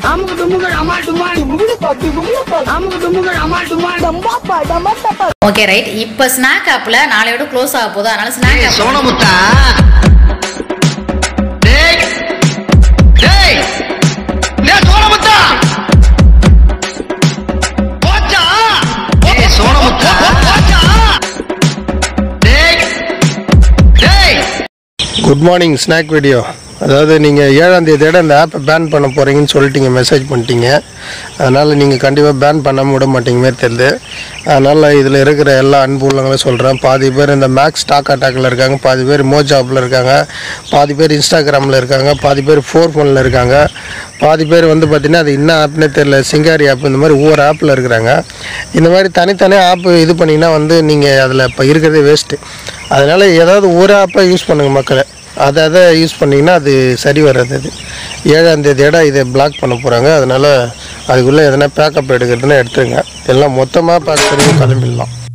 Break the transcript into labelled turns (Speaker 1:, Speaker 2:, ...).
Speaker 1: அமுக்கு டுமுகள் அமால் டுமால் அமுக்கு டுமுகள் அமால் டுமால்
Speaker 2: ஓகே ரைட் இப்போ ஸ்நாக் ஆப்ல நாளையோட க்ளோஸ் ஆக போகுது அதனால ஸ்நாக் ஆப்
Speaker 3: சோனமுத்தா டேய் டேய் டேய் சோனமுத்தா போச்சா டேய் சோனமுத்தா போச்சா டேய் டேய்
Speaker 4: குட் மார்னிங் ஸ்நாக் வீடியோ அதாவது நீங்கள் ஏழாம் தேதியோட இந்த ஆப்பை பேன் பண்ண போகிறீங்கன்னு சொல்லிட்டீங்க மெசேஜ் பண்ணிட்டீங்க அதனால் நீங்கள் கண்டிப்பாக பேன் பண்ணாமல் விட மாட்டீங்க மாரி தெரியுது அதனால் இதில் இருக்கிற எல்லா அன்பு உள்ளவங்களும் சொல்கிறேன் பாதி பேர் இந்த மேக்ஸ் ஸ்டாக் அட்டாக்கில் இருக்காங்க பாதி பேர் மோஜாப்பில் இருக்காங்க பாதி பேர் இன்ஸ்டாகிராமில் இருக்காங்க பாதி பேர் ஃபோர் ஃபோனில் இருக்காங்க பாதி பேர் வந்து பார்த்திங்கன்னா அது என்ன ஆப்னே தெரியல சிங்காரி ஆப் இந்த மாதிரி ஒவ்வொரு ஆப்பில் இருக்கிறாங்க இந்த மாதிரி தனித்தனியாக ஆப் இது பண்ணிங்கன்னா வந்து நீங்கள் அதில் இப்போ இருக்கிறதே வேஸ்ட்டு அதனால் ஏதாவது ஒரு ஆப்பை யூஸ் பண்ணுங்கள் மக்களை அதை அதை யூஸ் பண்ணிங்கன்னா அது சரி வராது அது ஏழாம் தேதியோட இதை பிளாக் பண்ண போகிறாங்க அதனால் அதுக்குள்ளே எதனா பேக்கப் எடுக்கிறதுனா எடுத்துருங்க எல்லாம் மொத்தமாக பேக் பண்ணி கிளம்பிடலாம்